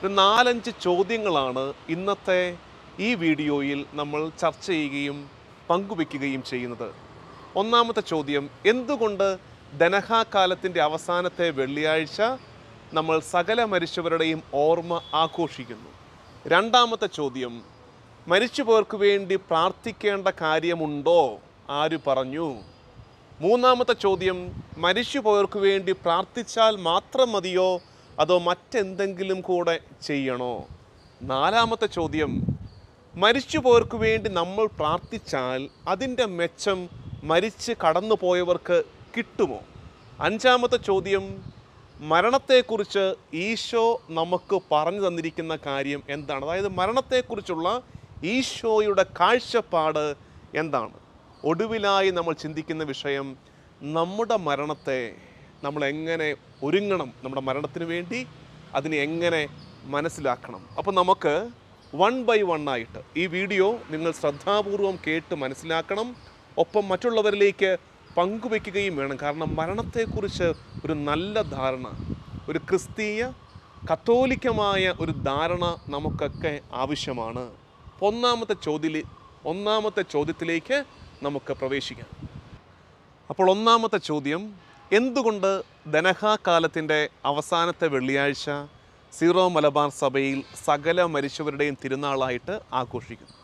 ഒരു നാലഞ്ച് ചോദ്യങ്ങളാണ് ഇന്നത്തെ ഈ വീഡിയോയിൽ നമ്മൾ ചർച്ച ചെയ്യുകയും പങ്കുവെക്കുകയും ചെയ്യുന്നത് ഒന്നാമത്തെ ചോദ്യം എന്തുകൊണ്ട് ധനഹാകാലത്തിൻ്റെ അവസാനത്തെ വെള്ളിയാഴ്ച നമ്മൾ സകല മരിച്ചവരുടെയും ഓർമ്മ ആഘോഷിക്കുന്നു രണ്ടാമത്തെ ചോദ്യം മരിച്ചുപോർക്ക് വേണ്ടി പ്രാർത്ഥിക്കേണ്ട കാര്യമുണ്ടോ ആര് പറഞ്ഞു മൂന്നാമത്തെ ചോദ്യം മരിച്ചുപോയവർക്ക് വേണ്ടി പ്രാർത്ഥിച്ചാൽ മാത്രം മതിയോ അതോ മറ്റെന്തെങ്കിലും കൂടെ ചെയ്യണോ നാലാമത്തെ ചോദ്യം മരിച്ചുപോയവർക്ക് വേണ്ടി നമ്മൾ പ്രാർത്ഥിച്ചാൽ അതിൻ്റെ മെച്ചം മരിച്ച് കടന്നുപോയവർക്ക് കിട്ടുമോ അഞ്ചാമത്തെ ചോദ്യം മരണത്തെക്കുറിച്ച് ഈശോ നമുക്ക് പറഞ്ഞു തന്നിരിക്കുന്ന കാര്യം എന്താണ് അതായത് മരണത്തെക്കുറിച്ചുള്ള ഈശോയുടെ കാഴ്ചപ്പാട് എന്താണ് ഒടുവിലായി നമ്മൾ ചിന്തിക്കുന്ന വിഷയം നമ്മുടെ മരണത്തെ നമ്മൾ എങ്ങനെ ഒരുങ്ങണം നമ്മുടെ മരണത്തിന് വേണ്ടി അതിനെ എങ്ങനെ മനസ്സിലാക്കണം അപ്പോൾ നമുക്ക് വൺ ബൈ വൺ ആയിട്ട് ഈ വീഡിയോ നിങ്ങൾ ശ്രദ്ധാപൂർവം കേട്ട് മനസ്സിലാക്കണം ഒപ്പം മറ്റുള്ളവരിലേക്ക് പങ്കുവെക്കുകയും വേണം കാരണം മരണത്തെക്കുറിച്ച് ഒരു നല്ല ധാരണ ഒരു ക്രിസ്തീയ കത്തോലിക്കമായ ഒരു ധാരണ നമുക്കൊക്കെ ആവശ്യമാണ് അപ്പോൾ ഒന്നാമത്തെ ചോദ്യ ഒന്നാമത്തെ ചോദ്യത്തിലേക്ക് നമുക്ക് പ്രവേശിക്കാം അപ്പോൾ ഒന്നാമത്തെ ചോദ്യം എന്തുകൊണ്ട് ധനഹാകാലത്തിൻ്റെ അവസാനത്തെ വെള്ളിയാഴ്ച സീറോ മലബാർ സഭയിൽ സകല മരിച്ചവരുടെയും തിരുനാളായിട്ട് ആഘോഷിക്കുന്നു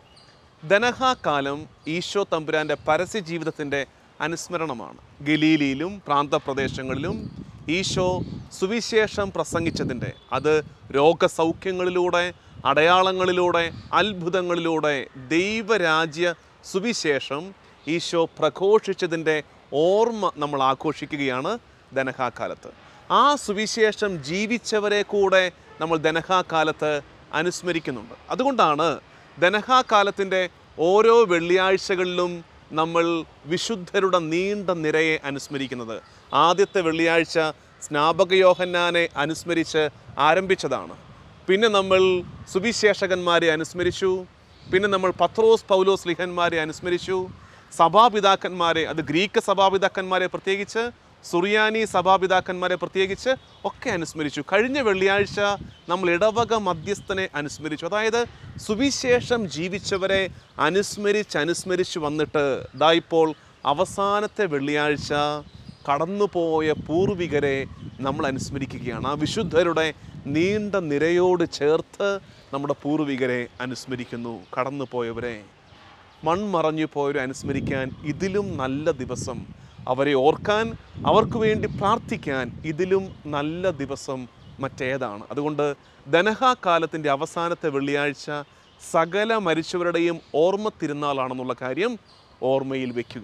ധനഹാകാലം ഈശോ തമ്പുരാൻ്റെ പരസ്യ ജീവിതത്തിൻ്റെ അനുസ്മരണമാണ് ഗലീലിയിലും പ്രാന്തപ്രദേശങ്ങളിലും ഈശോ സുവിശേഷം പ്രസംഗിച്ചതിൻ്റെ അത് രോഗസൗഖ്യങ്ങളിലൂടെ അടയാളങ്ങളിലൂടെ അത്ഭുതങ്ങളിലൂടെ ദൈവരാജ്യ സുവിശേഷം ഈശോ പ്രഘോഷിച്ചതിൻ്റെ ഓർമ്മ നമ്മൾ ആഘോഷിക്കുകയാണ് ധനഹാകാലത്ത് ആ സുവിശേഷം ജീവിച്ചവരെ കൂടെ നമ്മൾ ധനഹാകാലത്ത് അനുസ്മരിക്കുന്നുണ്ട് അതുകൊണ്ടാണ് ധനഹാകാലത്തിൻ്റെ ഓരോ വെള്ളിയാഴ്ചകളിലും നമ്മൾ വിശുദ്ധരുടെ നീണ്ട നിരയെ അനുസ്മരിക്കുന്നത് ആദ്യത്തെ വെള്ളിയാഴ്ച സ്നാപകയോഹന്നാനെ അനുസ്മരിച്ച് ആരംഭിച്ചതാണ് പിന്നെ നമ്മൾ സുവിശേഷകന്മാരെ അനുസ്മരിച്ചു പിന്നെ നമ്മൾ പത്രോസ് പൗലോസ് ലിഹന്മാരെ അനുസ്മരിച്ചു സഭാപിതാക്കന്മാരെ അത് ഗ്രീക്ക് സഭാപിതാക്കന്മാരെ പ്രത്യേകിച്ച് സുറിയാനി സഭാപിതാക്കന്മാരെ പ്രത്യേകിച്ച് ഒക്കെ അനുസ്മരിച്ചു കഴിഞ്ഞ വെള്ളിയാഴ്ച നമ്മൾ ഇടവക മധ്യസ്ഥനെ അനുസ്മരിച്ചു അതായത് സുവിശേഷം ജീവിച്ചവരെ അനുസ്മരിച്ച് അനുസ്മരിച്ച് വന്നിട്ട് ഇതാ ഇപ്പോൾ അവസാനത്തെ വെള്ളിയാഴ്ച കടന്നുപോയ പൂർവികരെ നമ്മൾ അനുസ്മരിക്കുകയാണ് ആ വിശുദ്ധരുടെ നീണ്ട നിരയോട് ചേർത്ത് നമ്മുടെ പൂർവികരെ അനുസ്മരിക്കുന്നു കടന്നുപോയവരെ മൺമറഞ്ഞു പോയവരെ അനുസ്മരിക്കാൻ ഇതിലും നല്ല ദിവസം അവരെ ഓർക്കാൻ അവർക്ക് വേണ്ടി പ്രാർത്ഥിക്കാൻ ഇതിലും നല്ല ദിവസം മറ്റേതാണ് അതുകൊണ്ട് ധനഹാകാലത്തിൻ്റെ അവസാനത്തെ വെള്ളിയാഴ്ച സകല മരിച്ചവരുടെയും ഓർമ്മ തിരുനാളാണെന്നുള്ള കാര്യം ഓർമ്മയിൽ വയ്ക്കുക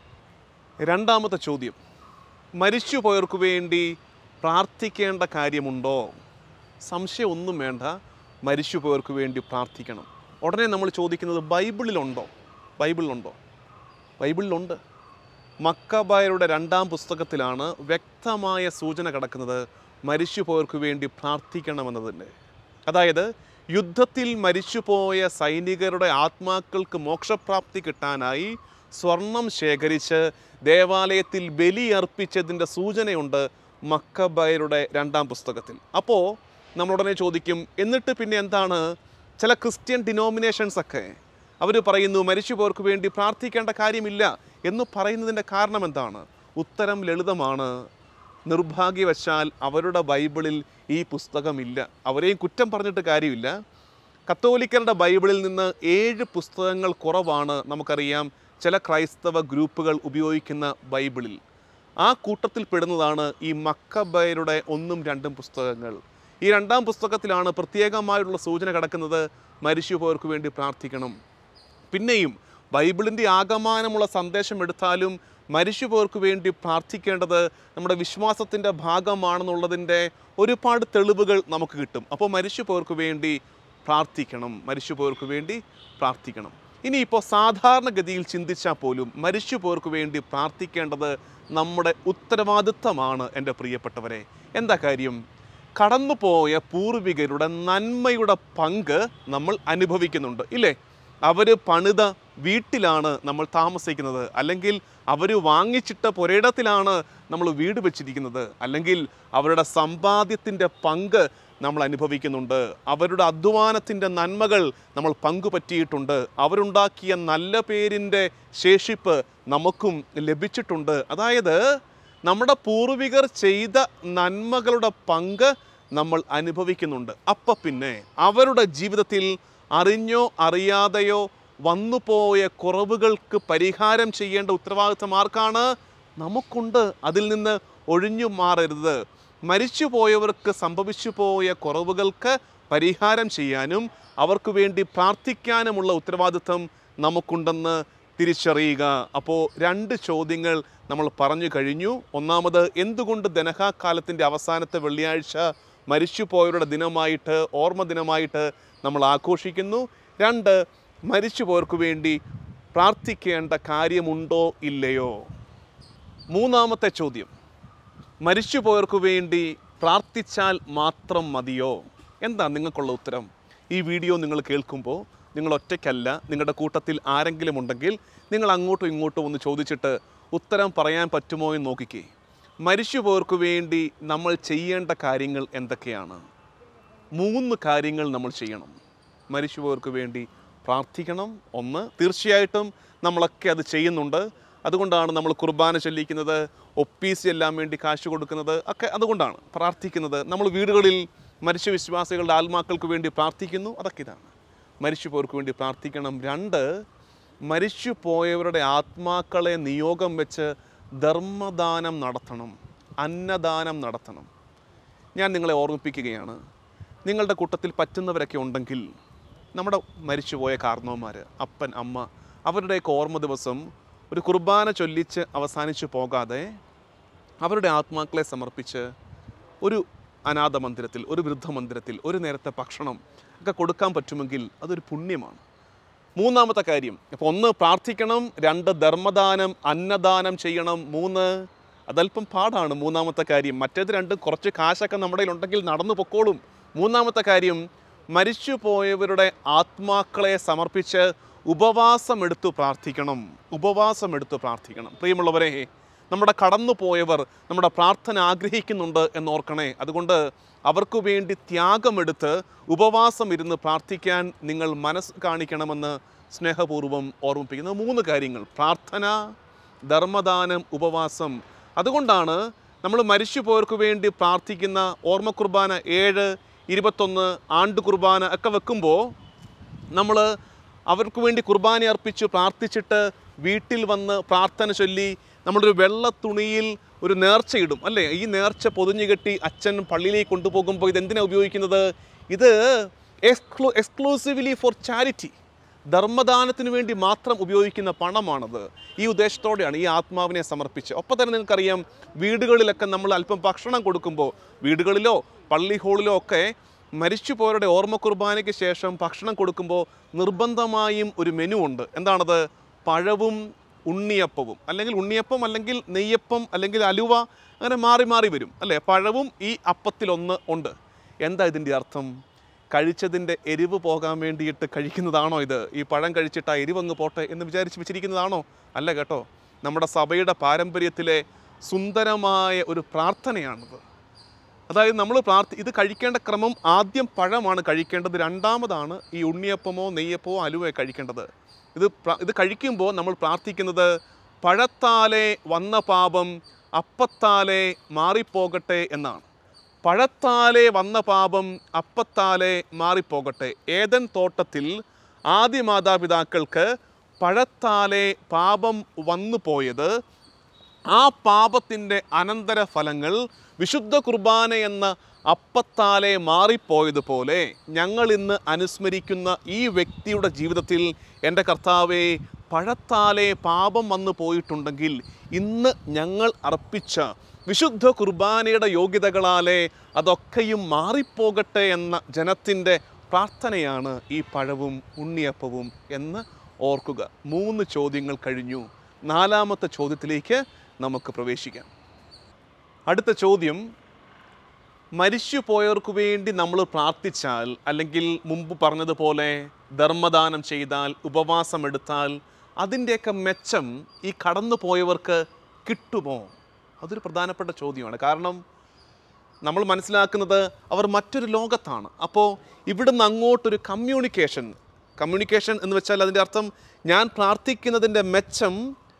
രണ്ടാമത്തെ ചോദ്യം മരിച്ചുപോയവർക്ക് വേണ്ടി പ്രാർത്ഥിക്കേണ്ട കാര്യമുണ്ടോ സംശയം ഒന്നും വേണ്ട മരിച്ചുപോയവർക്ക് വേണ്ടി പ്രാർത്ഥിക്കണം ഉടനെ നമ്മൾ ചോദിക്കുന്നത് ബൈബിളിലുണ്ടോ ബൈബിളിലുണ്ടോ ബൈബിളിലുണ്ട് മക്കബായരുടെ രണ്ടാം പുസ്തകത്തിലാണ് വ്യക്തമായ സൂചന കിടക്കുന്നത് മരിച്ചുപോയവർക്ക് വേണ്ടി പ്രാർത്ഥിക്കണമെന്നതിൻ്റെ അതായത് യുദ്ധത്തിൽ മരിച്ചുപോയ സൈനികരുടെ ആത്മാക്കൾക്ക് മോക്ഷപ്രാപ്തി കിട്ടാനായി സ്വർണം ശേഖരിച്ച് ദേവാലയത്തിൽ ബലിയർപ്പിച്ചതിൻ്റെ സൂചനയുണ്ട് മക്കബയരുടെ രണ്ടാം പുസ്തകത്തിൽ അപ്പോൾ നമ്മളുടനെ ചോദിക്കും എന്നിട്ട് പിന്നെ എന്താണ് ചില ക്രിസ്ത്യൻ ഡിനോമിനേഷൻസ് ഒക്കെ അവർ പറയുന്നു മരിച്ചുപോർക്ക് വേണ്ടി പ്രാർത്ഥിക്കേണ്ട കാര്യമില്ല എന്ന് പറയുന്നതിൻ്റെ കാരണം എന്താണ് ഉത്തരം ലളിതമാണ് നിർഭാഗ്യവശാൽ അവരുടെ ബൈബിളിൽ ഈ പുസ്തകമില്ല അവരെയും കുറ്റം പറഞ്ഞിട്ട് കാര്യമില്ല കത്തോലിക്കരുടെ ബൈബിളിൽ നിന്ന് ഏഴ് പുസ്തകങ്ങൾ കുറവാണ് നമുക്കറിയാം ചില ക്രൈസ്തവ ഗ്രൂപ്പുകൾ ഉപയോഗിക്കുന്ന ബൈബിളിൽ ആ കൂട്ടത്തിൽ പെടുന്നതാണ് ഈ മക്കബയരുടെ ഒന്നും രണ്ടും പുസ്തകങ്ങൾ ഈ രണ്ടാം പുസ്തകത്തിലാണ് പ്രത്യേകമായുള്ള സൂചന കിടക്കുന്നത് മരിച്ചുപോയവർക്ക് വേണ്ടി പ്രാർത്ഥിക്കണം പിന്നെയും ബൈബിളിൻ്റെ ആകമാനമുള്ള സന്ദേശം എടുത്താലും മരിച്ചുപോയവർക്ക് വേണ്ടി പ്രാർത്ഥിക്കേണ്ടത് നമ്മുടെ വിശ്വാസത്തിൻ്റെ ഭാഗമാണെന്നുള്ളതിൻ്റെ ഒരുപാട് തെളിവുകൾ നമുക്ക് കിട്ടും അപ്പോൾ മരിച്ചുപോയവർക്ക് വേണ്ടി പ്രാർത്ഥിക്കണം മരിച്ചുപോയവർക്ക് വേണ്ടി പ്രാർത്ഥിക്കണം ഇനിയിപ്പോൾ സാധാരണഗതിയിൽ ചിന്തിച്ചാൽ പോലും മരിച്ചുപോയവർക്ക് വേണ്ടി പ്രാർത്ഥിക്കേണ്ടത് നമ്മുടെ ഉത്തരവാദിത്തമാണ് എൻ്റെ പ്രിയപ്പെട്ടവരെ എന്താ കാര്യം കടന്നുപോയ പൂർവികരുടെ നന്മയുടെ പങ്ക് നമ്മൾ അനുഭവിക്കുന്നുണ്ട് ഇല്ലേ അവർ പണിത വീട്ടിലാണ് നമ്മൾ താമസിക്കുന്നത് അല്ലെങ്കിൽ അവർ വാങ്ങിച്ചിട്ട പുരയിടത്തിലാണ് നമ്മൾ വീട് വെച്ചിരിക്കുന്നത് അല്ലെങ്കിൽ അവരുടെ സമ്പാദ്യത്തിൻ്റെ പങ്ക് നമ്മൾ അനുഭവിക്കുന്നുണ്ട് അവരുടെ അധ്വാനത്തിൻ്റെ നന്മകൾ നമ്മൾ പങ്കുപറ്റിയിട്ടുണ്ട് അവരുണ്ടാക്കിയ നല്ല പേരിൻ്റെ ശേഷിപ്പ് നമുക്കും ലഭിച്ചിട്ടുണ്ട് അതായത് നമ്മുടെ പൂർവികർ ചെയ്ത നന്മകളുടെ പങ്ക് നമ്മൾ അനുഭവിക്കുന്നുണ്ട് അപ്പം പിന്നെ അവരുടെ ജീവിതത്തിൽ അറിഞ്ഞോ അറിയാതെയോ വന്നുപോയ കുറവുകൾക്ക് പരിഹാരം ചെയ്യേണ്ട ഉത്തരവാദിത്തം ആർക്കാണ് നമുക്കുണ്ട് അതിൽ നിന്ന് ഒഴിഞ്ഞു മാറരുത് മരിച്ചുപോയവർക്ക് സംഭവിച്ചു പോയ കുറവുകൾക്ക് പരിഹാരം ചെയ്യാനും അവർക്ക് വേണ്ടി പ്രാർത്ഥിക്കാനുമുള്ള ഉത്തരവാദിത്തം നമുക്കുണ്ടെന്ന് തിരിച്ചറിയുക അപ്പോൾ രണ്ട് ചോദ്യങ്ങൾ നമ്മൾ പറഞ്ഞു കഴിഞ്ഞു ഒന്നാമത് എന്തുകൊണ്ട് ദനഹാകാലത്തിൻ്റെ അവസാനത്തെ വെള്ളിയാഴ്ച മരിച്ചുപോയവരുടെ ദിനമായിട്ട് ഓർമ്മ ദിനമായിട്ട് നമ്മൾ ആഘോഷിക്കുന്നു രണ്ട് മരിച്ചുപോയവർക്ക് വേണ്ടി പ്രാർത്ഥിക്കേണ്ട കാര്യമുണ്ടോ ഇല്ലയോ മൂന്നാമത്തെ ചോദ്യം മരിച്ചുപോയവർക്ക് വേണ്ടി പ്രാർത്ഥിച്ചാൽ മാത്രം മതിയോ എന്താ നിങ്ങൾക്കുള്ള ഉത്തരം ഈ വീഡിയോ നിങ്ങൾ കേൾക്കുമ്പോൾ നിങ്ങൾ ഒറ്റയ്ക്കല്ല നിങ്ങളുടെ കൂട്ടത്തിൽ ആരെങ്കിലും ഉണ്ടെങ്കിൽ നിങ്ങൾ അങ്ങോട്ടും ഇങ്ങോട്ടും ഒന്ന് ചോദിച്ചിട്ട് ഉത്തരം പറയാൻ പറ്റുമോ എന്ന് നോക്കിക്കേ മരിച്ചുപോയവർക്ക് വേണ്ടി നമ്മൾ ചെയ്യേണ്ട കാര്യങ്ങൾ എന്തൊക്കെയാണ് മൂന്ന് കാര്യങ്ങൾ നമ്മൾ ചെയ്യണം മരിച്ചുപോയവർക്ക് വേണ്ടി പ്രാർത്ഥിക്കണം ഒന്ന് തീർച്ചയായിട്ടും നമ്മളൊക്കെ അത് ചെയ്യുന്നുണ്ട് അതുകൊണ്ടാണ് നമ്മൾ കുർബാന ചൊല്ലിക്കുന്നത് ഒപ്പീസ് എല്ലാം വേണ്ടി കാശ് കൊടുക്കുന്നത് ഒക്കെ അതുകൊണ്ടാണ് പ്രാർത്ഥിക്കുന്നത് നമ്മൾ വീടുകളിൽ മരിച്ച വിശ്വാസികളുടെ ആത്മാക്കൾക്ക് വേണ്ടി പ്രാർത്ഥിക്കുന്നു അതൊക്കെ ഇതാണ് മരിച്ചുപോയവർക്ക് വേണ്ടി പ്രാർത്ഥിക്കണം രണ്ട് മരിച്ചു പോയവരുടെ ആത്മാക്കളെ നിയോഗം വെച്ച് ധർമ്മദാനം നടത്തണം അന്നദാനം നടത്തണം ഞാൻ നിങ്ങളെ ഓർമ്മിപ്പിക്കുകയാണ് നിങ്ങളുടെ കൂട്ടത്തിൽ പറ്റുന്നവരൊക്കെ ഉണ്ടെങ്കിൽ നമ്മുടെ മരിച്ചുപോയ കാരണവന്മാർ അപ്പൻ അമ്മ അവരുടെയൊക്കെ ഓർമ്മ ദിവസം ഒരു കുർബാന ചൊല്ലിച്ച് അവസാനിച്ചു പോകാതെ അവരുടെ ആത്മാക്കളെ സമർപ്പിച്ച് ഒരു അനാഥ മന്ദിരത്തിൽ ഒരു വൃദ്ധമന്ദിരത്തിൽ ഒരു നേരത്തെ ഭക്ഷണം ഒക്കെ കൊടുക്കാൻ പറ്റുമെങ്കിൽ അതൊരു പുണ്യമാണ് മൂന്നാമത്തെ കാര്യം അപ്പോൾ ഒന്ന് പ്രാർത്ഥിക്കണം രണ്ട് ധർമ്മദാനം അന്നദാനം ചെയ്യണം മൂന്ന് അതല്പം പാടാണ് മൂന്നാമത്തെ കാര്യം മറ്റേത് രണ്ടും കുറച്ച് കാശൊക്കെ നമ്മുടെ ഉണ്ടെങ്കിൽ നടന്നു പൊക്കോളും മൂന്നാമത്തെ കാര്യം മരിച്ചു പോയവരുടെ ആത്മാക്കളെ സമർപ്പിച്ച് ഉപവാസം എടുത്ത് പ്രാർത്ഥിക്കണം ഉപവാസം എടുത്ത് പ്രാർത്ഥിക്കണം പ്രിയമുള്ളവരെ നമ്മുടെ കടന്നു പോയവർ നമ്മുടെ പ്രാർത്ഥന ആഗ്രഹിക്കുന്നുണ്ട് എന്നോർക്കണേ അതുകൊണ്ട് അവർക്ക് വേണ്ടി ത്യാഗമെടുത്ത് ഉപവാസം ഇരുന്ന് പ്രാർത്ഥിക്കാൻ നിങ്ങൾ മനസ്സ് കാണിക്കണമെന്ന് സ്നേഹപൂർവ്വം ഓർമ്മിപ്പിക്കുന്ന മൂന്ന് കാര്യങ്ങൾ പ്രാർത്ഥന ധർമ്മദാനം ഉപവാസം അതുകൊണ്ടാണ് നമ്മൾ മരിച്ചുപോയവർക്ക് വേണ്ടി പ്രാർത്ഥിക്കുന്ന ഓർമ്മ കുർബാന ഏഴ് ഇരുപത്തൊന്ന് ആണ്ട് കുർബാന ഒക്കെ വെക്കുമ്പോൾ നമ്മൾ അവർക്ക് വേണ്ടി കുർബാന അർപ്പിച്ച് പ്രാർത്ഥിച്ചിട്ട് വീട്ടിൽ വന്ന് പ്രാർത്ഥന ചൊല്ലി നമ്മളൊരു വെള്ള തുണിയിൽ ഒരു നേർച്ചയിടും അല്ലേ ഈ നേർച്ച പൊതിഞ്ഞു കെട്ടി അച്ഛൻ പള്ളിയിലേക്ക് കൊണ്ടുപോകുമ്പോൾ ഇതെന്തിനാണ് ഉപയോഗിക്കുന്നത് ഇത് എക്സ്ക്ലൂ എക്സ്ക്ലൂസീവ്ലി ഫോർ ചാരിറ്റി ധർമ്മദാനത്തിന് വേണ്ടി മാത്രം ഉപയോഗിക്കുന്ന പണമാണത് ഈ ഉദ്ദേശത്തോടെയാണ് ഈ ആത്മാവിനെ സമർപ്പിച്ച് ഒപ്പം തന്നെ നിങ്ങൾക്കറിയാം വീടുകളിലൊക്കെ നമ്മൾ അല്പം ഭക്ഷണം കൊടുക്കുമ്പോൾ വീടുകളിലോ പള്ളി ഹാളിലോ ഒക്കെ മരിച്ചുപോയവരുടെ ഓർമ്മ കുർബാനയ്ക്ക് ശേഷം ഭക്ഷണം കൊടുക്കുമ്പോൾ നിർബന്ധമായും ഒരു മെനു ഉണ്ട് എന്താണത് പഴവും ഉണ്ണിയപ്പവും അല്ലെങ്കിൽ ഉണ്ണിയപ്പം അല്ലെങ്കിൽ നെയ്യപ്പം അല്ലെങ്കിൽ അലുവ അങ്ങനെ മാറി മാറി വരും അല്ലേ പഴവും ഈ അപ്പത്തിലൊന്ന് ഉണ്ട് എന്താ ഇതിൻ്റെ അർത്ഥം കഴിച്ചതിൻ്റെ എരിവ് പോകാൻ വേണ്ടിയിട്ട് കഴിക്കുന്നതാണോ ഇത് ഈ പഴം കഴിച്ചിട്ട് ആ എരിവങ്ങ് പോട്ടെ എന്ന് വിചാരിച്ച് വെച്ചിരിക്കുന്നതാണോ അല്ല കേട്ടോ നമ്മുടെ സഭയുടെ പാരമ്പര്യത്തിലെ സുന്ദരമായ ഒരു പ്രാർത്ഥനയാണിത് അതായത് നമ്മൾ പ്രാർത്ഥി ഇത് കഴിക്കേണ്ട ക്രമം ആദ്യം പഴമാണ് കഴിക്കേണ്ടത് രണ്ടാമതാണ് ഈ ഉണ്ണിയപ്പമോ നെയ്യപ്പമോ അലുവയോ കഴിക്കേണ്ടത് ഇത് പ്ര- ഇത് കഴിക്കുമ്പോൾ നമ്മൾ പ്രാർത്ഥിക്കുന്നത് പഴത്താലെ വന്ന പാപം അപ്പത്താലെ മാറിപ്പോകട്ടെ എന്നാണ് പഴത്താലെ വന്ന പാപം അപ്പത്താലെ മാറിപ്പോകട്ടെ ഏതൻ തോട്ടത്തിൽ ആദ്യ മാതാപിതാക്കൾക്ക് പഴത്താലെ പാപം വന്നു പോയത് ആ പാപത്തിൻ്റെ അനന്തരഫലങ്ങൾ വിശുദ്ധ കുർബാന എന്ന അപ്പത്താലെ മാറിപ്പോയതുപോലെ ഞങ്ങൾ ഇന്ന് അനുസ്മരിക്കുന്ന ഈ വ്യക്തിയുടെ ജീവിതത്തിൽ എൻ്റെ കർത്താവെ പഴത്താലെ പാപം വന്നു പോയിട്ടുണ്ടെങ്കിൽ ഇന്ന് ഞങ്ങൾ അർപ്പിച്ച വിശുദ്ധ കുർബാനയുടെ യോഗ്യതകളാലെ അതൊക്കെയും മാറിപ്പോകട്ടെ എന്ന ജനത്തിൻ്റെ പ്രാർത്ഥനയാണ് ഈ പഴവും ഉണ്ണിയപ്പവും എന്ന് ഓർക്കുക മൂന്ന് ചോദ്യങ്ങൾ കഴിഞ്ഞു നാലാമത്തെ ചോദ്യത്തിലേക്ക് നമുക്ക് പ്രവേശിക്കാം അടുത്ത ചോദ്യം മരിച്ചു പോയവർക്ക് വേണ്ടി നമ്മൾ പ്രാർത്ഥിച്ചാൽ അല്ലെങ്കിൽ മുമ്പ് പറഞ്ഞതുപോലെ ധർമ്മദാനം ചെയ്താൽ ഉപവാസം എടുത്താൽ അതിൻ്റെയൊക്കെ മെച്ചം ഈ കടന്നു പോയവർക്ക് കിട്ടുമോ അതൊരു പ്രധാനപ്പെട്ട ചോദ്യമാണ് കാരണം നമ്മൾ മനസ്സിലാക്കുന്നത് അവർ മറ്റൊരു ലോകത്താണ് അപ്പോൾ ഇവിടുന്ന് അങ്ങോട്ടൊരു കമ്മ്യൂണിക്കേഷൻ കമ്മ്യൂണിക്കേഷൻ എന്ന് വെച്ചാൽ അതിൻ്റെ അർത്ഥം ഞാൻ പ്രാർത്ഥിക്കുന്നതിൻ്റെ മെച്ചം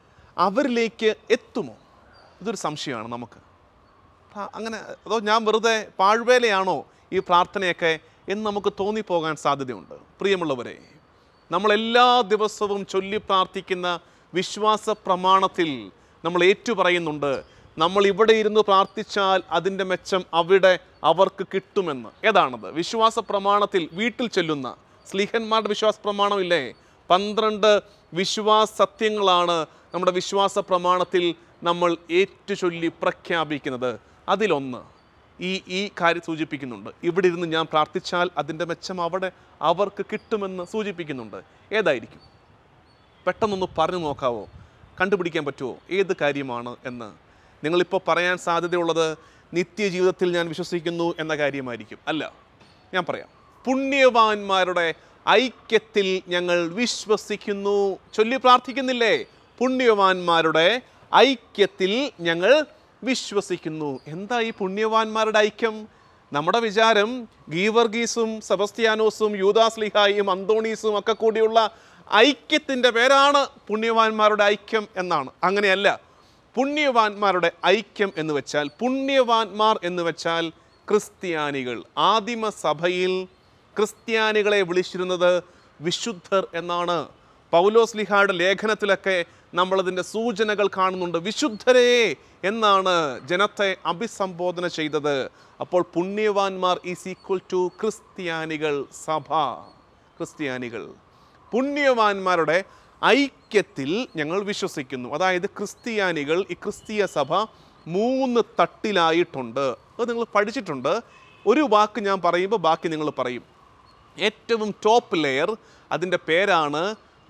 അവരിലേക്ക് എത്തുമോ ഇതൊരു സംശയമാണ് നമുക്ക് പ്രാ- അങ്ങനെ അതോ ഞാൻ വെറുതെ പാഴ്വേലയാണോ ഈ പ്രാർത്ഥനയൊക്കെ എന്ന് നമുക്ക് തോന്നിപ്പോകാൻ സാധ്യതയുണ്ട് പ്രിയമുള്ളവരെ നമ്മൾ എല്ലാ ദിവസവും ചൊല്ലി പ്രാർത്ഥിക്കുന്ന വിശ്വാസ പ്രമാണത്തിൽ നമ്മൾ ഏറ്റുപറയുന്നുണ്ട് നമ്മൾ ഇവിടെ ഇരുന്ന് പ്രാർത്ഥിച്ചാൽ അതിൻ്റെ മെച്ചം അവിടെ അവർക്ക് കിട്ടുമെന്ന് ഏതാണത് വിശ്വാസ പ്രമാണത്തിൽ വീട്ടിൽ ചൊല്ലുന്ന സ്ലീഹന്മാരുടെ വിശ്വാസ പ്രമാണമില്ലേ പന്ത്രണ്ട് വിശ്വാസ സത്യങ്ങളാണ് നമ്മുടെ വിശ്വാസ പ്രമാണത്തിൽ നമ്മൾ ഏറ്റുചൊല്ലി പ്രഖ്യാപിക്കുന്നത് അതിലൊന്ന് ഈ ഈ കാര്യം സൂചിപ്പിക്കുന്നുണ്ട് ഇവിടെ ഇരുന്ന് ഞാൻ പ്രാർത്ഥിച്ചാൽ അതിൻ്റെ മെച്ചം അവിടെ അവർക്ക് കിട്ടുമെന്ന് സൂചിപ്പിക്കുന്നുണ്ട് ഏതായിരിക്കും പെട്ടെന്നൊന്ന് പറഞ്ഞു നോക്കാവോ കണ്ടുപിടിക്കാൻ പറ്റുമോ ഏത് കാര്യമാണ് എന്ന് നിങ്ങളിപ്പോൾ പറയാൻ സാധ്യതയുള്ളത് നിത്യജീവിതത്തിൽ ഞാൻ വിശ്വസിക്കുന്നു എന്ന കാര്യമായിരിക്കും അല്ല ഞാൻ പറയാം പുണ്യവാന്മാരുടെ ഐക്യത്തിൽ ഞങ്ങൾ വിശ്വസിക്കുന്നു ചൊല്ലി പ്രാർത്ഥിക്കുന്നില്ലേ പുണ്യവാന്മാരുടെ ഐക്യത്തിൽ ഞങ്ങൾ വിശ്വസിക്കുന്നു എന്താ ഈ പുണ്യവാന്മാരുടെ ഐക്യം നമ്മുടെ വിചാരം ഗീവർഗീസും സെബസ്ത്യാനോസും യൂദാസ്ലിഹായും അന്തോണീസും ഒക്കെ കൂടിയുള്ള ഐക്യത്തിൻ്റെ പേരാണ് പുണ്യവാന്മാരുടെ ഐക്യം എന്നാണ് അങ്ങനെയല്ല പുണ്യവാന്മാരുടെ ഐക്യം എന്ന് വെച്ചാൽ പുണ്യവാന്മാർ എന്ന് വെച്ചാൽ ക്രിസ്ത്യാനികൾ ആദിമ സഭയിൽ ക്രിസ്ത്യാനികളെ വിളിച്ചിരുന്നത് വിശുദ്ധർ എന്നാണ് പൗലോസ്ലിഹായുടെ ലേഖനത്തിലൊക്കെ നമ്മളതിൻ്റെ സൂചനകൾ കാണുന്നുണ്ട് വിശുദ്ധരേ എന്നാണ് ജനത്തെ അഭിസംബോധന ചെയ്തത് അപ്പോൾ പുണ്യവാന്മാർ ഈസ് ഈക്വൽ ടു ക്രിസ്ത്യാനികൾ സഭ ക്രിസ്ത്യാനികൾ പുണ്യവാന്മാരുടെ ഐക്യത്തിൽ ഞങ്ങൾ വിശ്വസിക്കുന്നു അതായത് ക്രിസ്ത്യാനികൾ ഈ ക്രിസ്തീയ സഭ മൂന്ന് തട്ടിലായിട്ടുണ്ട് അത് നിങ്ങൾ പഠിച്ചിട്ടുണ്ട് ഒരു വാക്ക് ഞാൻ പറയുമ്പോൾ ബാക്കി നിങ്ങൾ പറയും ഏറ്റവും ടോപ്പ് ലെയർ അതിൻ്റെ പേരാണ്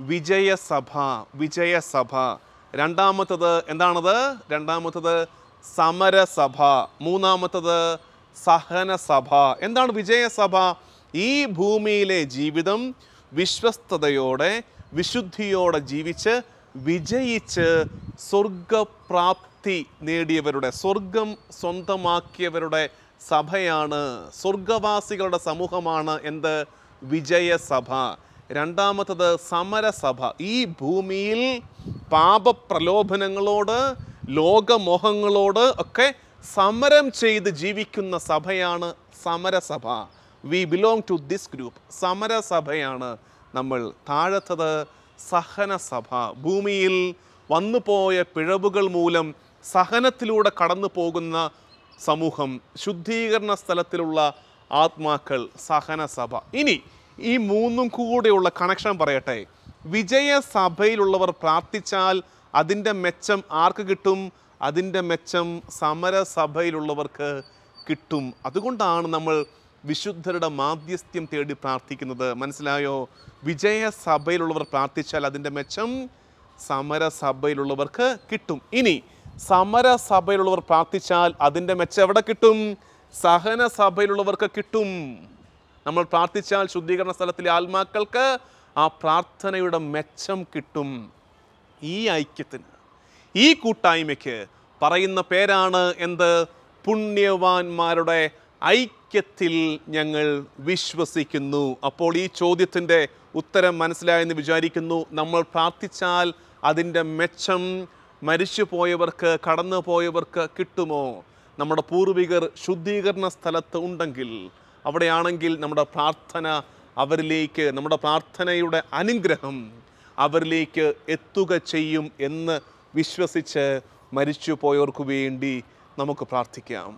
വിജയസഭ വിജയസഭ രണ്ടാമത്തത് എന്താണത് രണ്ടാമത്തത് സമരസഭ മൂന്നാമത്തത് സഹനസഭ എന്താണ് വിജയസഭ ഈ ഭൂമിയിലെ ജീവിതം വിശ്വസ്തയോടെ വിശുദ്ധിയോടെ ജീവിച്ച് വിജയിച്ച് സ്വർഗപ്രാപ്തി നേടിയവരുടെ സ്വർഗം സ്വന്തമാക്കിയവരുടെ സഭയാണ് സ്വർഗവാസികളുടെ സമൂഹമാണ് എന്ത് വിജയസഭ രണ്ടാമത്തത് സമരസഭ ഈ ഭൂമിയിൽ പാപപ്രലോഭനങ്ങളോട് ലോകമോഹങ്ങളോട് ഒക്കെ സമരം ചെയ്ത് ജീവിക്കുന്ന സഭയാണ് സമരസഭ we belong to this group സമരസഭയാണ് നമ്മൾ താഴത്തത് സഹനസഭ ഭൂമിയിൽ വന്നുപോയ പിഴവുകൾ മൂലം സഹനത്തിലൂടെ കടന്നു പോകുന്ന സമൂഹം ശുദ്ധീകരണ സ്ഥലത്തിലുള്ള ആത്മാക്കൾ സഹനസഭ ഇനി ഈ മൂന്നും കൂടെയുള്ള കണക്ഷൻ പറയട്ടെ വിജയസഭയിലുള്ളവർ പ്രാർത്ഥിച്ചാൽ അതിൻ്റെ മെച്ചം ആർക്ക് കിട്ടും അതിൻ്റെ മെച്ചം സമരസഭയിലുള്ളവർക്ക് കിട്ടും അതുകൊണ്ടാണ് നമ്മൾ വിശുദ്ധരുടെ മാധ്യസ്ഥ്യം തേടി പ്രാർത്ഥിക്കുന്നത് മനസ്സിലായോ വിജയസഭയിലുള്ളവർ പ്രാർത്ഥിച്ചാൽ അതിൻ്റെ മെച്ചം സമരസഭയിലുള്ളവർക്ക് കിട്ടും ഇനി സമരസഭയിലുള്ളവർ പ്രാർത്ഥിച്ചാൽ അതിൻ്റെ മെച്ചം എവിടെ കിട്ടും സഹന സഭയിലുള്ളവർക്ക് കിട്ടും നമ്മൾ പ്രാർത്ഥിച്ചാൽ ശുദ്ധീകരണ സ്ഥലത്തിലെ ആത്മാക്കൾക്ക് ആ പ്രാർത്ഥനയുടെ മെച്ചം കിട്ടും ഈ ഐക്യത്തിന് ഈ കൂട്ടായ്മയ്ക്ക് പറയുന്ന പേരാണ് എന്ത് പുണ്യവാന്മാരുടെ ഐക്യത്തിൽ ഞങ്ങൾ വിശ്വസിക്കുന്നു അപ്പോൾ ഈ ചോദ്യത്തിൻ്റെ ഉത്തരം മനസ്സിലായെന്ന് വിചാരിക്കുന്നു നമ്മൾ പ്രാർത്ഥിച്ചാൽ അതിൻ്റെ മെച്ചം മരിച്ചു പോയവർക്ക് കടന്നു പോയവർക്ക് കിട്ടുമോ നമ്മുടെ പൂർവികർ ശുദ്ധീകരണ സ്ഥലത്ത് ഉണ്ടെങ്കിൽ അവിടെയാണെങ്കിൽ നമ്മുടെ പ്രാർത്ഥന അവരിലേക്ക് നമ്മുടെ പ്രാർത്ഥനയുടെ അനുഗ്രഹം അവരിലേക്ക് എത്തുക ചെയ്യും എന്ന് വിശ്വസിച്ച് മരിച്ചു പോയവർക്ക് വേണ്ടി നമുക്ക് പ്രാർത്ഥിക്കാം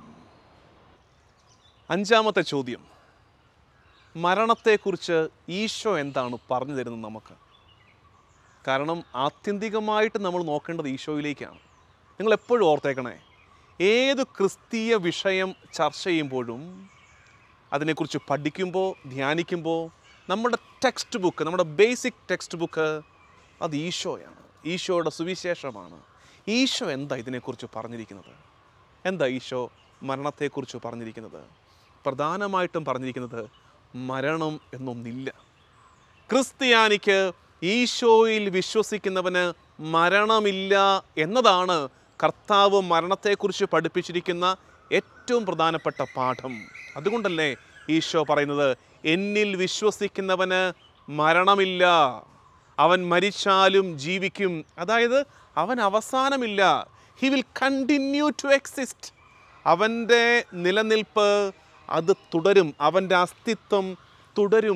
അഞ്ചാമത്തെ ചോദ്യം മരണത്തെക്കുറിച്ച് ഈശോ എന്താണ് പറഞ്ഞു തരുന്നത് നമുക്ക് കാരണം ആത്യന്തികമായിട്ട് നമ്മൾ നോക്കേണ്ടത് ഈശോയിലേക്കാണ് നിങ്ങൾ എപ്പോഴും ഓർത്തേക്കണേ ഏത് ക്രിസ്തീയ വിഷയം ചർച്ച ചെയ്യുമ്പോഴും അതിനെക്കുറിച്ച് പഠിക്കുമ്പോൾ ധ്യാനിക്കുമ്പോൾ നമ്മുടെ ടെക്സ്റ്റ് ബുക്ക് നമ്മുടെ ബേസിക് ടെക്സ്റ്റ് ബുക്ക് അത് ഈശോയാണ് ഈശോയുടെ സുവിശേഷമാണ് ഈശോ എന്താ ഇതിനെക്കുറിച്ച് പറഞ്ഞിരിക്കുന്നത് എന്താ ഈശോ മരണത്തെക്കുറിച്ച് പറഞ്ഞിരിക്കുന്നത് പ്രധാനമായിട്ടും പറഞ്ഞിരിക്കുന്നത് മരണം എന്നൊന്നില്ല ക്രിസ്ത്യാനിക്ക് ഈശോയിൽ വിശ്വസിക്കുന്നവന് മരണമില്ല എന്നതാണ് കർത്താവ് മരണത്തെക്കുറിച്ച് പഠിപ്പിച്ചിരിക്കുന്ന ഏറ്റവും പ്രധാനപ്പെട്ട പാഠം അതുകൊണ്ടല്ലേ ഈശോ പറയുന്നത് എന്നിൽ വിശ്വസിക്കുന്നവന് മരണമില്ല അവൻ മരിച്ചാലും ജീവിക്കും അതായത് അവൻ അവസാനമില്ല he will continue to exist അവൻ്റെ നിലനിൽപ്പ് അത് തുടരും അവൻ്റെ അസ്തിത്വം തുടരും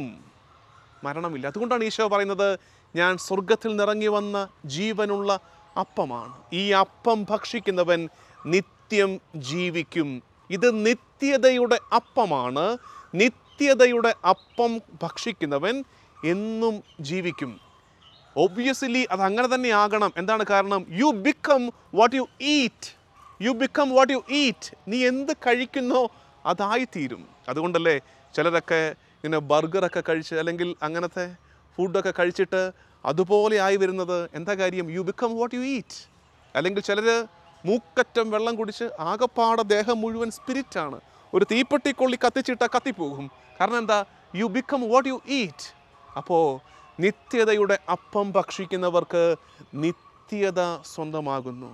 മരണമില്ല അതുകൊണ്ടാണ് ഈശോ പറയുന്നത് ഞാൻ സ്വർഗത്തിൽ നിറങ്ങി വന്ന ജീവനുള്ള അപ്പമാണ് ഈ അപ്പം ഭക്ഷിക്കുന്നവൻ നിത്യം ജീവിക്കും ഇത് നിത്യതയുടെ അപ്പമാണ് നിത്യതയുടെ അപ്പം ഭക്ഷിക്കുന്നവൻ എന്നും ജീവിക്കും ഒബ്വിയസ്ലി അത് അങ്ങനെ തന്നെ ആകണം എന്താണ് കാരണം you become what you eat you become what you eat നീ എന്ത് കഴിക്കുന്നോ അതായിത്തീരും അതുകൊണ്ടല്ലേ ചിലരൊക്കെ ഇങ്ങനെ ബർഗറൊക്കെ കഴിച്ച് അല്ലെങ്കിൽ അങ്ങനത്തെ ഫുഡൊക്കെ കഴിച്ചിട്ട് അതുപോലെ ആയി വരുന്നത് എന്താ കാര്യം you become what you eat അല്ലെങ്കിൽ ചിലർ മൂക്കറ്റം വെള്ളം കുടിച്ച് ആകപ്പാടെ ദേഹം മുഴുവൻ സ്പിരിറ്റാണ് ഒരു തീപ്പെട്ടിക്കൊള്ളി കത്തിച്ചിട്ട കത്തിപ്പോകും കാരണം എന്താ you become what you eat അപ്പോൾ നിത്യതയുടെ അപ്പം ഭക്ഷിക്കുന്നവർക്ക് നിത്യത സ്വന്തമാകുന്നു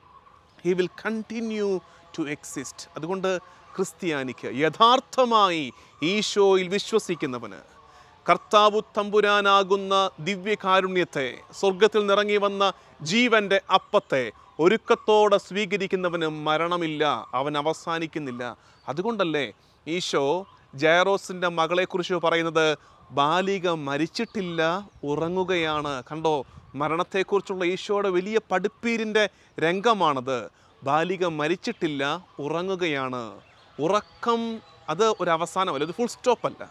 he will continue to exist അതുകൊണ്ട് ക്രിസ്ത്യാനിക്ക് യഥാർത്ഥമായി ഈശോയിൽ വിശ്വസിക്കുന്നവന് കർത്താവു തമ്പുരാനാകുന്ന ദിവ്യകാരുണ്യത്തെ സ്വർഗത്തിൽ നിറങ്ങി വന്ന ജീവന്റെ അപ്പത്തെ ഒരുക്കത്തോടെ സ്വീകരിക്കുന്നവന് മരണമില്ല അവൻ അവസാനിക്കുന്നില്ല അതുകൊണ്ടല്ലേ ഈശോ ജയറോസിൻ്റെ മകളെക്കുറിച്ച് പറയുന്നത് ബാലിക മരിച്ചിട്ടില്ല ഉറങ്ങുകയാണ് കണ്ടോ മരണത്തെക്കുറിച്ചുള്ള ഈശോയുടെ വലിയ പഠിപ്പീരിൻ്റെ രംഗമാണത് ബാലിക മരിച്ചിട്ടില്ല ഉറങ്ങുകയാണ് ഉറക്കം അത് ഒരു അവസാനമല്ല ഇത് ഫുൾ സ്റ്റോപ്പ് അല്ല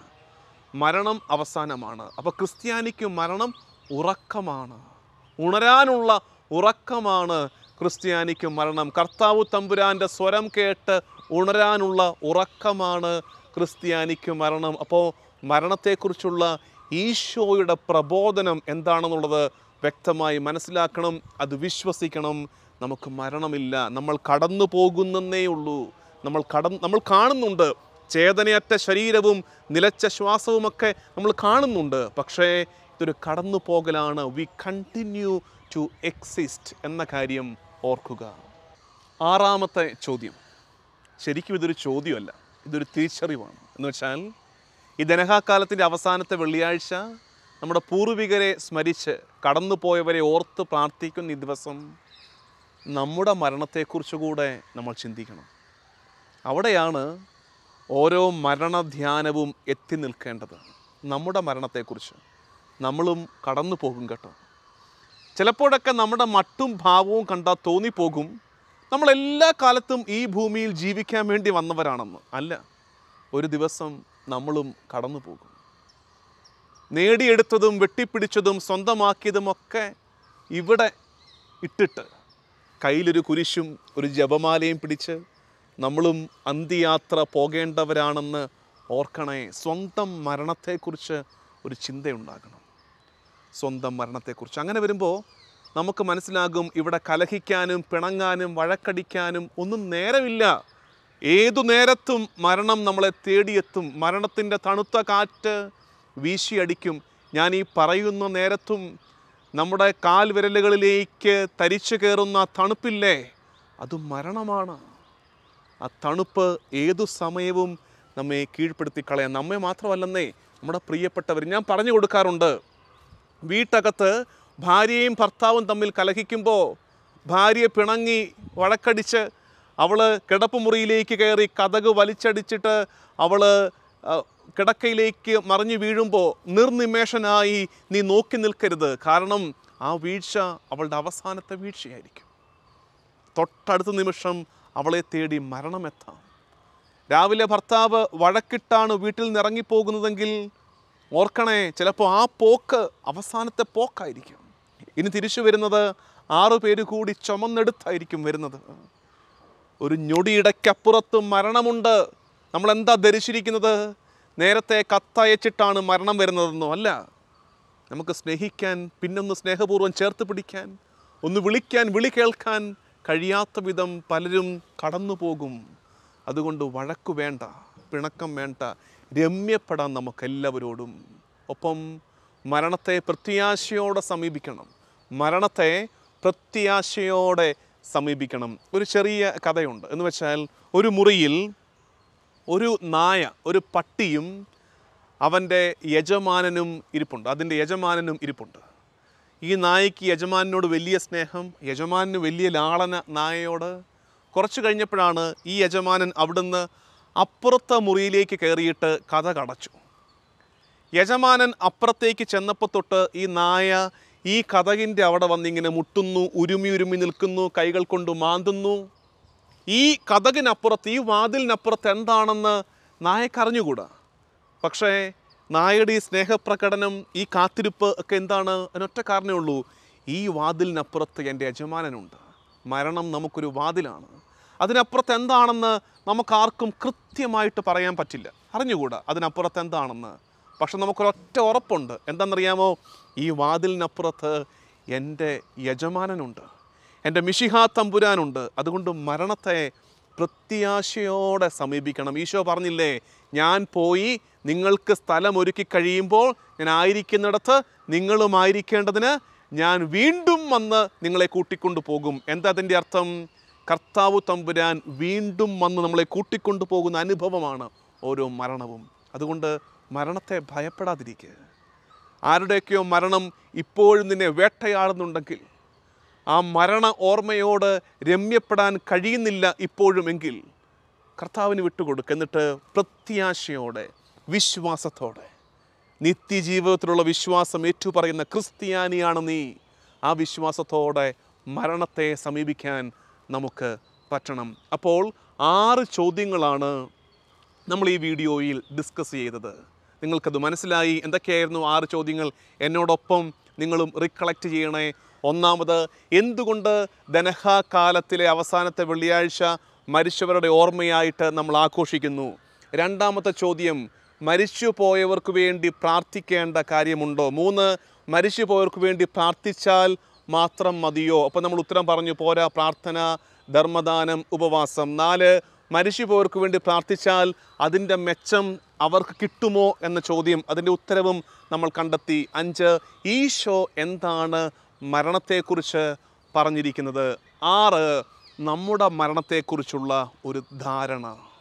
മരണം അവസാനമാണ് അപ്പോൾ ക്രിസ്ത്യാനിക്ക് മരണം ഉറക്കമാണ് ഉണരാനുള്ള ഉറക്കമാണ് ക്രിസ്ത്യാനിക്ക് മരണം കർത്താവ് തമ്പുരാൻ്റെ സ്വരം കേട്ട് ഉണരാനുള്ള ഉറക്കമാണ് ക്രിസ്ത്യാനിക്ക് മരണം അപ്പോൾ മരണത്തെക്കുറിച്ചുള്ള ഈശോയുടെ പ്രബോധനം എന്താണെന്നുള്ളത് വ്യക്തമായി മനസ്സിലാക്കണം അത് വിശ്വസിക്കണം നമുക്ക് മരണമില്ല നമ്മൾ കടന്നു പോകുന്നേ ഉള്ളൂ നമ്മൾ കടന്ന് നമ്മൾ കാണുന്നുണ്ട് ചേതനയറ്റ ശരീരവും നിലച്ച ശ്വാസവുമൊക്കെ നമ്മൾ കാണുന്നുണ്ട് പക്ഷേ ഇതൊരു കടന്നു പോകലാണ് വി കണ്ടിന്യൂ ടു എക്സിസ്റ്റ് എന്ന കാര്യം ഓർക്കുക ആറാമത്തെ ചോദ്യം ശരിക്കും ഇതൊരു ചോദ്യമല്ല ഇതൊരു തിരിച്ചറിവാണ് എന്ന് വെച്ചാൽ ഈ ദനഹാകാലത്തിൻ്റെ അവസാനത്തെ വെള്ളിയാഴ്ച നമ്മുടെ പൂർവികരെ സ്മരിച്ച് കടന്നുപോയവരെ ഓർത്ത് പ്രാർത്ഥിക്കുന്ന ഈ ദിവസം നമ്മുടെ മരണത്തെക്കുറിച്ച് കൂടെ നമ്മൾ ചിന്തിക്കണം അവിടെയാണ് ഓരോ മരണധ്യാനവും എത്തി നിൽക്കേണ്ടത് നമ്മുടെ മരണത്തെക്കുറിച്ച് നമ്മളും കടന്നു പോകും കേട്ടോ ചിലപ്പോഴൊക്കെ നമ്മുടെ മട്ടും ഭാവവും കണ്ടാൽ തോന്നിപ്പോകും നമ്മൾ എല്ലാ കാലത്തും ഈ ഭൂമിയിൽ ജീവിക്കാൻ വേണ്ടി വന്നവരാണെന്ന് അല്ല ഒരു ദിവസം നമ്മളും കടന്നു പോകും നേടിയെടുത്തതും വെട്ടിപ്പിടിച്ചതും സ്വന്തമാക്കിയതുമൊക്കെ ഇവിടെ ഇട്ടിട്ട് കയ്യിലൊരു കുരിശും ഒരു ജപമാലയും പിടിച്ച് നമ്മളും അന്ത്യയാത്ര പോകേണ്ടവരാണെന്ന് ഓർക്കണേ സ്വന്തം മരണത്തെക്കുറിച്ച് ഒരു ചിന്തയുണ്ടാകണം സ്വന്തം മരണത്തെക്കുറിച്ച് അങ്ങനെ വരുമ്പോൾ നമുക്ക് മനസ്സിലാകും ഇവിടെ കലഹിക്കാനും പിണങ്ങാനും വഴക്കടിക്കാനും ഒന്നും നേരമില്ല ഏതു നേരത്തും മരണം നമ്മളെ തേടിയെത്തും മരണത്തിൻ്റെ തണുത്ത കാറ്റ് വീശിയടിക്കും ഞാൻ ഈ പറയുന്ന നേരത്തും നമ്മുടെ കാൽ വിരലുകളിലേക്ക് തരിച്ചു കയറുന്ന ആ തണുപ്പില്ലേ അത് മരണമാണ് ആ തണുപ്പ് ഏതു സമയവും നമ്മെ കീഴ്പ്പെടുത്തി കളയാം നമ്മെ മാത്രമല്ലെന്നേ നമ്മുടെ പ്രിയപ്പെട്ടവർ ഞാൻ പറഞ്ഞു കൊടുക്കാറുണ്ട് വീട്ടകത്ത് ഭാര്യയും ഭർത്താവും തമ്മിൽ കലഹിക്കുമ്പോൾ ഭാര്യ പിണങ്ങി വഴക്കടിച്ച് അവൾ കിടപ്പുമുറിയിലേക്ക് കയറി കഥക് വലിച്ചടിച്ചിട്ട് അവൾ കിടക്കയിലേക്ക് മറിഞ്ഞു വീഴുമ്പോൾ നിർനിമേഷനായി നീ നോക്കി നിൽക്കരുത് കാരണം ആ വീഴ്ച അവളുടെ അവസാനത്തെ വീഴ്ചയായിരിക്കും തൊട്ടടുത്ത നിമിഷം അവളെ തേടി മരണമെത്താം രാവിലെ ഭർത്താവ് വഴക്കിട്ടാണ് വീട്ടിൽ നിന്ന് ഇറങ്ങിപ്പോകുന്നതെങ്കിൽ ഓർക്കണേ ചിലപ്പോൾ ആ പോക്ക് അവസാനത്തെ പോക്കായിരിക്കും ഇനി തിരിച്ചു വരുന്നത് ആറു പേര് കൂടി ചുമന്നെടുത്തായിരിക്കും വരുന്നത് ഒരു ഞൊടിയിടയ്ക്കപ്പുറത്ത് മരണമുണ്ട് നമ്മൾ എന്താ ധരിച്ചിരിക്കുന്നത് നേരത്തെ കത്തയച്ചിട്ടാണ് മരണം വരുന്നതെന്നോ അല്ല നമുക്ക് സ്നേഹിക്കാൻ പിന്നൊന്ന് സ്നേഹപൂർവ്വം ചേർത്ത് പിടിക്കാൻ ഒന്ന് വിളിക്കാൻ വിളി കേൾക്കാൻ കഴിയാത്ത വിധം പലരും കടന്നു പോകും അതുകൊണ്ട് വഴക്കു വേണ്ട പിണക്കം വേണ്ട രമ്യപ്പെടാൻ നമുക്കെല്ലാവരോടും ഒപ്പം മരണത്തെ പ്രത്യാശയോടെ സമീപിക്കണം മരണത്തെ പ്രത്യാശയോടെ സമീപിക്കണം ഒരു ചെറിയ കഥയുണ്ട് എന്ന് വെച്ചാൽ ഒരു മുറിയിൽ ഒരു നായ ഒരു പട്ടിയും അവൻ്റെ യജമാനനും ഇരിപ്പുണ്ട് അതിൻ്റെ യജമാനനും ഇരിപ്പുണ്ട് ഈ നായയ്ക്ക് യജമാനോട് വലിയ സ്നേഹം യജമാനന് വലിയ ലാളന നായയോട് കുറച്ച് കഴിഞ്ഞപ്പോഴാണ് ഈ യജമാനൻ അവിടുന്ന് അപ്പുറത്തെ മുറിയിലേക്ക് കയറിയിട്ട് കഥ കടച്ചു യജമാനൻ അപ്പുറത്തേക്ക് ചെന്നപ്പോൾ തൊട്ട് ഈ നായ ഈ കഥകിൻ്റെ അവിടെ വന്നിങ്ങനെ മുട്ടുന്നു ഉരുമി ഉരുമി നിൽക്കുന്നു കൈകൾ കൊണ്ട് മാന്തുന്നു ഈ കഥകിനപ്പുറത്ത് ഈ വാതിലിനപ്പുറത്ത് എന്താണെന്ന് നായക്കറിഞ്ഞുകൂടാ പക്ഷേ നായയുടെ ഈ സ്നേഹപ്രകടനം ഈ കാത്തിരിപ്പ് ഒക്കെ എന്താണ് അതിനൊറ്റ കാരണമേ ഉള്ളൂ ഈ വാതിലിനപ്പുറത്ത് എൻ്റെ യജമാനനുണ്ട് മരണം നമുക്കൊരു വാതിലാണ് അതിനപ്പുറത്ത് എന്താണെന്ന് നമുക്കാർക്കും കൃത്യമായിട്ട് പറയാൻ പറ്റില്ല അറിഞ്ഞുകൂടാ അതിനപ്പുറത്ത് എന്താണെന്ന് പക്ഷെ നമുക്കൊരൊറ്റ ഉറപ്പുണ്ട് എന്താണെന്നറിയാമോ ഈ വാതിലിനപ്പുറത്ത് എൻ്റെ യജമാനനുണ്ട് എൻ്റെ മിഷിഹാ തമ്പുരാനുണ്ട് അതുകൊണ്ട് മരണത്തെ പ്രത്യാശയോടെ സമീപിക്കണം ഈശോ പറഞ്ഞില്ലേ ഞാൻ പോയി നിങ്ങൾക്ക് സ്ഥലം ഒരുക്കി കഴിയുമ്പോൾ ഞാൻ ആയിരിക്കുന്നിടത്ത് നിങ്ങളുമായിരിക്കേണ്ടതിന് ഞാൻ വീണ്ടും വന്ന് നിങ്ങളെ കൂട്ടിക്കൊണ്ടു പോകും എന്താ അതിൻ്റെ അർത്ഥം കർത്താവ് തമ്പുരാൻ വീണ്ടും വന്ന് നമ്മളെ കൂട്ടിക്കൊണ്ടു പോകുന്ന അനുഭവമാണ് ഓരോ മരണവും അതുകൊണ്ട് മരണത്തെ ഭയപ്പെടാതിരിക്കുക ആരുടെയൊക്കെയോ മരണം ഇപ്പോഴും നിന്നെ വേട്ടയാടുന്നുണ്ടെങ്കിൽ ആ മരണ ഓർമ്മയോട് രമ്യപ്പെടാൻ കഴിയുന്നില്ല ഇപ്പോഴുമെങ്കിൽ കർത്താവിന് വിട്ടുകൊടുക്കുക എന്നിട്ട് പ്രത്യാശയോടെ വിശ്വാസത്തോടെ നിത്യജീവിതത്തിലുള്ള വിശ്വാസം ഏറ്റുപറയുന്ന ക്രിസ്ത്യാനിയാണ് നീ ആ വിശ്വാസത്തോടെ മരണത്തെ സമീപിക്കാൻ നമുക്ക് പറ്റണം അപ്പോൾ ആറ് ചോദ്യങ്ങളാണ് നമ്മൾ ഈ വീഡിയോയിൽ ഡിസ്കസ് ചെയ്തത് നിങ്ങൾക്കത് മനസ്സിലായി എന്തൊക്കെയായിരുന്നു ആറ് ചോദ്യങ്ങൾ എന്നോടൊപ്പം നിങ്ങളും റിക്കളക്ട് ചെയ്യണേ ഒന്നാമത് എന്തുകൊണ്ട് ദനഹ കാലത്തിലെ അവസാനത്തെ വെള്ളിയാഴ്ച മരിച്ചവരുടെ ഓർമ്മയായിട്ട് നമ്മൾ ആഘോഷിക്കുന്നു രണ്ടാമത്തെ ചോദ്യം മരിച്ചു പോയവർക്ക് വേണ്ടി പ്രാർത്ഥിക്കേണ്ട കാര്യമുണ്ടോ മൂന്ന് മരിച്ചു പോയവർക്ക് വേണ്ടി പ്രാർത്ഥിച്ചാൽ മാത്രം മതിയോ അപ്പോൾ നമ്മൾ ഉത്തരം പറഞ്ഞു പോരാ പ്രാർത്ഥന ധർമ്മദാനം ഉപവാസം നാല് മരിച്ചു പോയവർക്ക് വേണ്ടി പ്രാർത്ഥിച്ചാൽ അതിൻ്റെ മെച്ചം അവർക്ക് കിട്ടുമോ എന്ന ചോദ്യം അതിൻ്റെ ഉത്തരവും നമ്മൾ കണ്ടെത്തി അഞ്ച് ഈശോ എന്താണ് മരണത്തെക്കുറിച്ച് പറഞ്ഞിരിക്കുന്നത് ആറ് നമ്മുടെ മരണത്തെക്കുറിച്ചുള്ള ഒരു ധാരണ